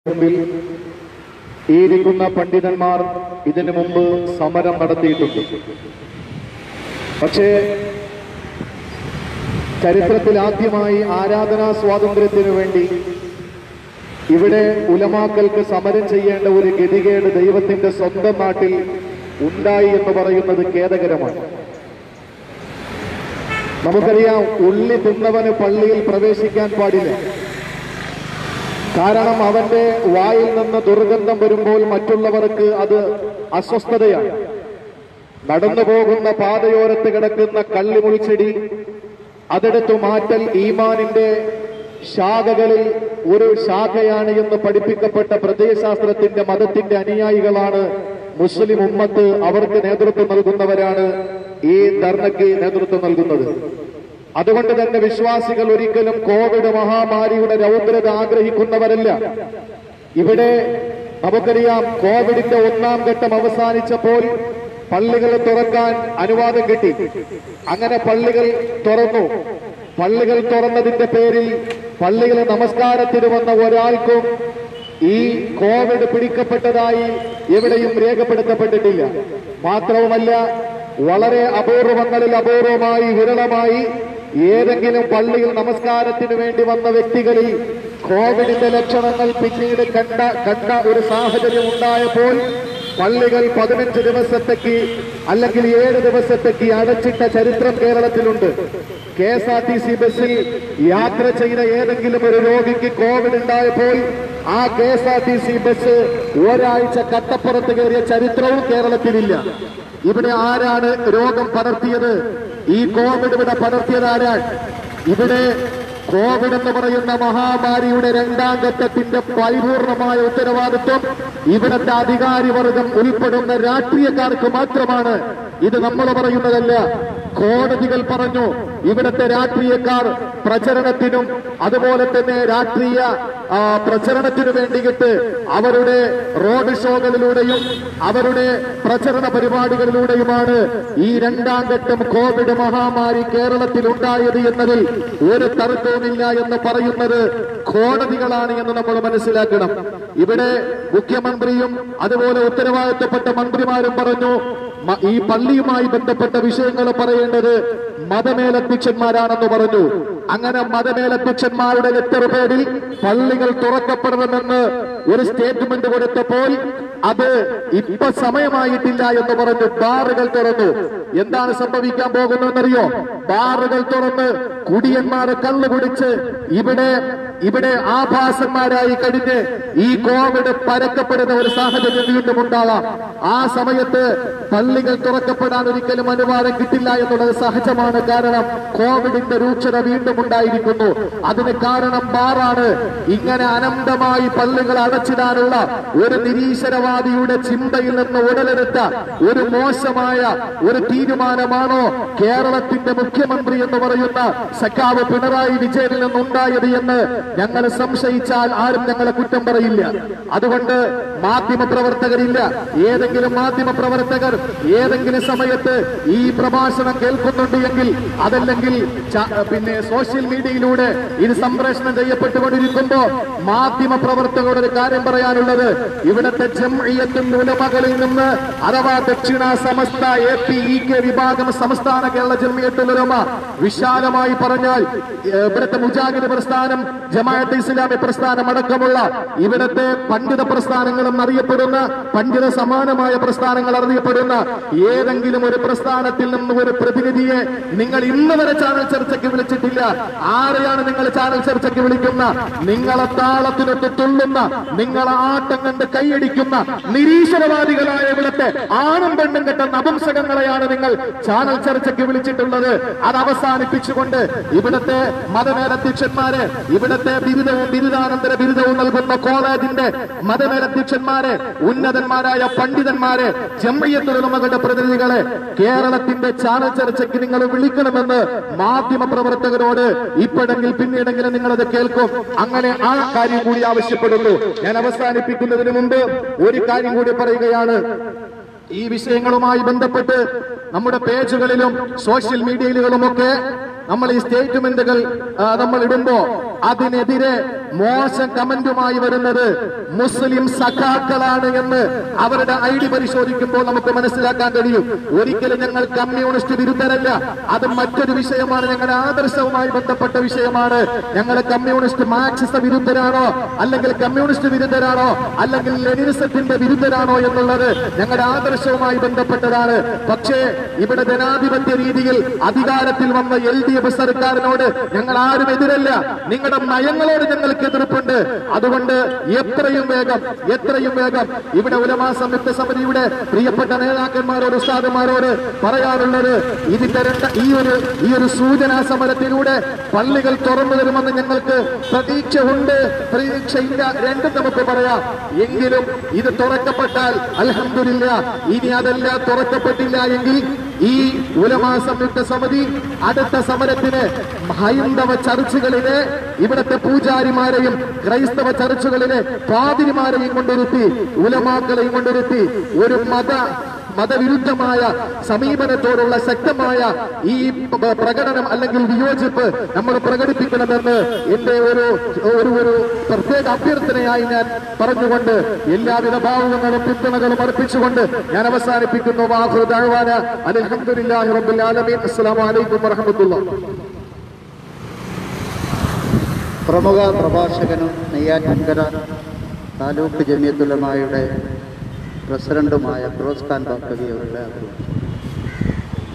മുമ്പിൽ ഈ ഇരിക്കുന്ന പണ്ഡിതന്മാർ ഇതിനു മുമ്പ് സമരം നടത്തിയിട്ടുണ്ട് പക്ഷേ ചരിത്രത്തിൽ ആദ്യമായി ആരാധനാ സ്വാതന്ത്ര്യത്തിനു വേണ്ടി ഇവിടെ ഉലമാക്കൾക്ക് സമരം ചെയ്യേണ്ട ഒരു ഗതികേട് ദൈവത്തിന്റെ സ്വന്തം നാട്ടിൽ ഉണ്ടായി എന്ന് പറയുന്നത് ഖേദകരമാണ് നമുക്കറിയാം ഉള്ളി തിന്നവന് പള്ളിയിൽ പ്രവേശിക്കാൻ പാടില്ല കാരണം അവന്റെ വായിൽ നിന്ന് ദുർഗന്ധം വരുമ്പോൾ മറ്റുള്ളവർക്ക് അത് അസ്വസ്ഥതയാണ് നടന്നു പോകുന്ന പാതയോരത്ത് കിടക്കുന്ന കള്ളിമുൾച്ചെടി അതെടുത്തു മാറ്റൽ ഈമാനിന്റെ ശാഖകളിൽ ഒരു ശാഖയാണ് എന്ന് പഠിപ്പിക്കപ്പെട്ട പ്രത്യയശാസ്ത്രത്തിന്റെ മതത്തിന്റെ അനുയായികളാണ് മുസ്ലിം ഉമ്മത്ത് അവർക്ക് നേതൃത്വം നൽകുന്നവരാണ് ഈ ധർണയ്ക്ക് നേതൃത്വം നൽകുന്നത് അതുകൊണ്ട് തന്നെ വിശ്വാസികൾ ഒരിക്കലും കോവിഡ് മഹാമാരിയുടെ രൗദ്രത ആഗ്രഹിക്കുന്നവരല്ല ഇവിടെ നമുക്കറിയാം കോവിഡിന്റെ ഒന്നാം ഘട്ടം അവസാനിച്ചപ്പോൾ പള്ളികൾ തുറക്കാൻ അനുവാദം കിട്ടി അങ്ങനെ പള്ളികൾ തുറന്നു പള്ളികൾ തുറന്നതിന്റെ പേരിൽ പള്ളികൾ നമസ്കാരത്തിന് വന്ന ഒരാൾക്കും ഈ കോവിഡ് പിടിക്കപ്പെട്ടതായി എവിടെയും രേഖപ്പെടുത്തപ്പെട്ടിട്ടില്ല മാത്രവുമല്ല വളരെ അപൂർവങ്ങളിൽ അപൂർവമായി വിരളമായി ഏതെങ്കിലും പള്ളിയിൽ നമസ്കാരത്തിന് വേണ്ടി വന്ന വ്യക്തികളിൽ കോവിഡിന്റെ ലക്ഷണങ്ങൾ പിന്നീട് കണ്ട കണ്ട ഒരു സാഹചര്യം ഉണ്ടായപ്പോൾ പള്ളികൾ പതിനഞ്ച് ദിവസത്തേക്ക് അല്ലെങ്കിൽ ഏഴ് ദിവസത്തേക്ക് അടച്ചിട്ട ചരിത്രം കേരളത്തിലുണ്ട് K S R T C ബസ്സിൽ യാത്ര ചെയ്ത ഏതെങ്കിലും ഒരു രോഗിക്ക് കോവിഡ് ഉണ്ടായപ്പോൾ ആ K S R T C bus ഒരാഴ്ച കട്ടപ്പുറത്ത് കയറിയ ചരിത്രവും കേരളത്തിലില്ല ഇവിടെ ആരാണ് രോഗം പടർത്തിയത് ഈ കോവിഡ് ഇവിടെ പടർത്തിയത് ആരാണ് ഇവിടെ കോവിഡ് എന്ന് പറയുന്ന മഹാമാരിയുടെ രണ്ടാം ഘട്ടത്തിന്റെ പരിപൂർണമായ ഉത്തരവാദിത്വം ഇവിടുത്തെ അധികാരി വർഗം ഉൾപ്പെടുന്ന രാഷ്ട്രീയക്കാർക്ക് മാത്രമാണ് ഇത് നമ്മൾ പറയുന്നതല്ല കോടതികൾ പറഞ്ഞു ഇവിടുത്തെ രാഷ്ട്രീയക്കാർ പ്രചരണത്തിനും അതുപോലെ തന്നെ രാഷ്ട്രീയ ആ, പ്രചരണത്തിനു വേണ്ടിയിട്ട് അവരുടെ റോഡ് ഷോകളിലൂടെയും അവരുടെ പ്രചരണ പരിപാടികളിലൂടെയുമാണ് ഈ രണ്ടാം ഘട്ടം കോവിഡ് മഹാമാരി കേരളത്തിൽ ഉണ്ടായത് എന്നതിൽ ഒരു തർക്കവുമില്ല എന്ന് പറയുന്നത് കോടതികളാണ് എന്ന് നമ്മൾ മനസ്സിലാക്കണം ഇവിടെ മുഖ്യമന്ത്രിയും അതുപോലെ ഉത്തരവാദിത്തപ്പെട്ട മന്ത്രിമാരും പറഞ്ഞു മ- ഈ പള്ളിയുമായി ബന്ധപ്പെട്ട വിഷയങ്ങൾ പറയേണ്ടത് മതമേലധ്യക്ഷന്മാരാണെന്ന് പറഞ്ഞു അങ്ങനെ മതമേലധ്യക്ഷന്മാരുടെ ലെറ്റർ പേരിൽ പള്ളികൾ തുറക്കപ്പെടണമെന്ന് ഒരു സ്റ്റേറ്റ്മെന്റ് കൊടുത്തപ്പോൾ അത് ഇപ്പൊ സമയമായിട്ടില്ല എന്ന് പറഞ്ഞു ബാറുകൾ തുറന്നു എന്താണ് സംഭവിക്കാൻ പോകുന്നതെന്നറിയോ ബാറുകൾ തുറന്ന് കുടിയന്മാരെ കള്ളു കുടിച്ച് ഇവിടെ ഇവിടെ ആഭാസന്മാരായി കഴിഞ്ഞ് ഈ കോവിഡ് പരക്കപ്പെടുന്ന ഒരു സാഹചര്യം വീണ്ടും ഉണ്ടാവാം ആ സമയത്ത് പള്ളികൾ തുറക്കപ്പെടാൻ ഒരിക്കലും അനുവാദം കിട്ടില്ല എന്നുള്ളത് സഹജമാണ് കാരണം കോവിഡിന്റെ രൂക്ഷത വീണ്ടും ഉണ്ടായിരിക്കുന്നു അതിന് കാരണം ബാറാണ് ഇങ്ങനെ അനന്തമായി പള്ളികൾ അടച്ചിടാനുള്ള ഒരു നിരീശ്വരവാദിയുടെ ചിന്തയിൽ നിന്ന് ഉടലെടുത്ത ഒരു മോശമായ ഒരു തീരുമാനമാണോ കേരളത്തിന്റെ മുഖ്യമന്ത്രി എന്ന് പറയുന്ന സഖാവ് പിണറായി വിജയനിൽ നിന്നുണ്ടായത് എന്ന് ഞങ്ങൾ സംശയിച്ചാൽ ആരും ഞങ്ങളെ കുറ്റം പറയില്ല അതുകൊണ്ട് മാധ്യമ പ്രവർത്തകരില്ല ഏതെങ്കിലും മാധ്യമ പ്രവർത്തകർ ഏതെങ്കിലും സമയത്ത് ഈ പ്രഭാഷണം കേൾക്കുന്നുണ്ട് എങ്കിൽ അതല്ലെങ്കിൽ ച- പിന്നെ സോഷ്യൽ മീഡിയയിലൂടെ ഇത് സംപ്രേഷണം ചെയ്യപ്പെട്ടുകൊണ്ടിരിക്കുമ്പോ മാധ്യമ പ്രവർത്തകരോട് ഒരു കാര്യം പറയാനുള്ളത് ഇവിടുത്തെ ജംഇയ്യത്തുൽ ഉലമകളിൽ നിന്ന് അഥവാ ദക്ഷിണ സമസ്ത എ പി ഇ കെ വിഭാഗം സംസ്ഥാന കേരള ജംഇയ്യത്തുൽ ഉലമ വിശാലമായി പറഞ്ഞാൽ ഏഹ്, ഇവിടുത്തെ മുജാഹിദ് പ്രസ്ഥാനം ജമാഅത്ത് ഇസ്ലാമി പ്രസ്ഥാനം അടക്കമുള്ള ഇവിടുത്തെ പണ്ഡിത പ്രസ്ഥാനങ്ങളും അറിയപ്പെടുന്ന പണ്ഡിത സമാനമായ പ്രസ്ഥാനങ്ങൾ അറിയപ്പെടുന്ന ഏതെങ്കിലും ഒരു പ്രസ്ഥാനത്തിൽ നിന്ന് ഒരു പ്രതിനിധിയെ നിങ്ങൾ ഇന്ന് വരെ ചാനൽ ചർച്ചയ്ക്ക് വിളിച്ചിട്ടില്ല ആരെയാണ് നിങ്ങൾ ചാനൽ ചർച്ചയ്ക്ക് വിളിക്കുന്ന നിങ്ങളെ താളത്തിനൊത്ത് തുള്ളുന്ന നിങ്ങളെ ആട്ടം കണ്ട് കൈയടിക്കുന്ന നിരീശ്വരവാദികളായ ഇവിടുത്തെ ആണും പെണ്ണും കെട്ട നപുംസകങ്ങളെയാണ് നിങ്ങൾ ചാനൽ ചർച്ചയ്ക്ക് വിളിച്ചിട്ടുള്ളത് അത് അവസാനിപ്പിച്ചുകൊണ്ട് ഇവിടുത്തെ മതമേലധ്യക്ഷന്മാരെ ഇവിടുത്തെ ബിരുദവും ബിരുദാനന്തര ബിരുദവും നൽകുന്ന കോളേജിന്റെ മതമേലധ്യക്ഷന്മാരെ ഉന്നതന്മാരായ പണ്ഡിതന്മാരെ ജമ്മയ്യത്തുലമകളുടെ പ്രതിനിധികളെ കേരളത്തിന്റെ ചാനൽ ചർച്ചയ്ക്ക് നിങ്ങൾ വിളിക്കണമെന്ന് മാധ്യമ പ്രവർത്തകരോട് ഇപ്പോഴെങ്കിൽ പിന്നീടെങ്കിലും നിങ്ങളത് കേൾക്കും അങ്ങനെ ആ കാര്യം കൂടി ആവശ്യപ്പെടുന്നു ഞാൻ അവസാനിപ്പിക്കുന്നതിന് മുമ്പ് ഒരു കാര്യം കൂടി പറയുകയാണ് ഈ വിഷയങ്ങളുമായി ബന്ധപ്പെട്ട് നമ്മുടെ പേജുകളിലും സോഷ്യൽ മീഡിയയിലുമൊക്കെ നമ്മൾ ഈ സ്റ്റേറ്റ്മെന്റുകൾ ആ, നമ്മൾ ഇടുമ്പോ അതിനെതിരെ മോശം കമന്റുമായി വരുന്നത് മുസ്ലിം സഖാക്കളാണ് എന്ന് അവരുടെ ഐ ഡി പരിശോധിക്കുമ്പോൾ നമുക്ക് മനസ്സിലാക്കാൻ കഴിയും ഒരിക്കലും ഞങ്ങൾ കമ്മ്യൂണിസ്റ്റ് വിരുദ്ധരല്ല അത് മറ്റൊരു വിഷയമാണ് ഞങ്ങളുടെ ആദർശവുമായി ബന്ധപ്പെട്ട വിഷയമാണ് ഞങ്ങൾ കമ്മ്യൂണിസ്റ്റ് മാർക്സിസ വിരുദ്ധരാണോ അല്ലെങ്കിൽ കമ്മ്യൂണിസ്റ്റ് വിരുദ്ധരാണോ അല്ലെങ്കിൽ ലെനിനിസത്തിന്റെ വിരുദ്ധരാണോ എന്നുള്ളത് ഞങ്ങളുടെ ആദർശവുമായി ബന്ധപ്പെട്ടതാണ് പക്ഷേ ഇവിടെ ജനാധിപത്യ രീതിയിൽ അധികാരത്തിൽ വന്ന എൽ ഡി എഫ് സർക്കാരിനോട് ഞങ്ങൾ ആരും എതിരല്ല നിങ്ങളുടെ നയങ്ങളോട് ഞങ്ങൾക്ക് എതിർപ്പുണ്ട് അതുകൊണ്ട് എത്രയും വേഗം എത്രയും വേഗം ഇവിടെ ഉലമാ സംയുക്ത സമിതിയുടെ പ്രിയപ്പെട്ട നേതാക്കന്മാരോട് ഉസ്താദന്മാരോട് പറയാനുള്ളത് ഇതിന്റെ രണ്ട് ഈ ഒരു ഈ ഒരു സൂചനാ സമരത്തിലൂടെ പള്ളികൾ തുറന്നു തരുമെന്ന് ഞങ്ങൾക്ക് പ്രതീക്ഷ ഉണ്ട് പ്രതീക്ഷയില്ല രണ്ടും നമുക്ക് പറയാം എങ്കിലും ഇത് തുറക്കപ്പെട്ടാൽ അൽഹംദുലില്ല ഇനി അതല്ല തുറക്കപ്പെട്ടില്ല എങ്കിൽ ഈ ഉലമാ സംയുക്ത സമിതി അടുത്ത സമരത്തിന് ഹൈന്ദവ ചർച്ചുകളിലെ ഇവിടുത്തെ പൂജാരിമാരെയും ക്രൈസ്തവ ചർച്ചുകളിലെ പാതിരിമാരെയും കൊണ്ടിരുത്തി ഉലമാക്കളെയും കൊണ്ടിരുത്തി ഒരു മത മതവിരുദ്ധമായ സമീപനത്തോടുള്ള ശക്തമായ ഈ പ- പ്രകടനം അല്ലെങ്കിൽ വിയോജിപ്പ് നമ്മൾ പ്രകടിപ്പിക്കണമെന്ന് എന്റെ ഒരു ഒരു ഒരു പ്രത്യേക അഭ്യർത്ഥനയായി ഞാൻ പറഞ്ഞുകൊണ്ട് എല്ലാവിധ ഭാവങ്ങളും പിന്തുണകളും അർപ്പിച്ചുകൊണ്ട് ഞാൻ അവസാനിപ്പിക്കുന്നു വാഹു താഴ്വാന അലഹമുല്ലാഹി റബ്ബുൽ ആലമീൻ അസ്സലാമു അലൈക്കും വറഹ്മത്തുള്ളാഹി പ്രമുഖ പ്രഭാഷകനും നെയ്യാറ്റിൻകര താലൂക്ക് ജമിയത്തുലമായുടെ പ്രസിഡന്റുമായ ഫിറോസ് ഖാൻ ബാക്കവി അവരുടെ അഭിപ്രായം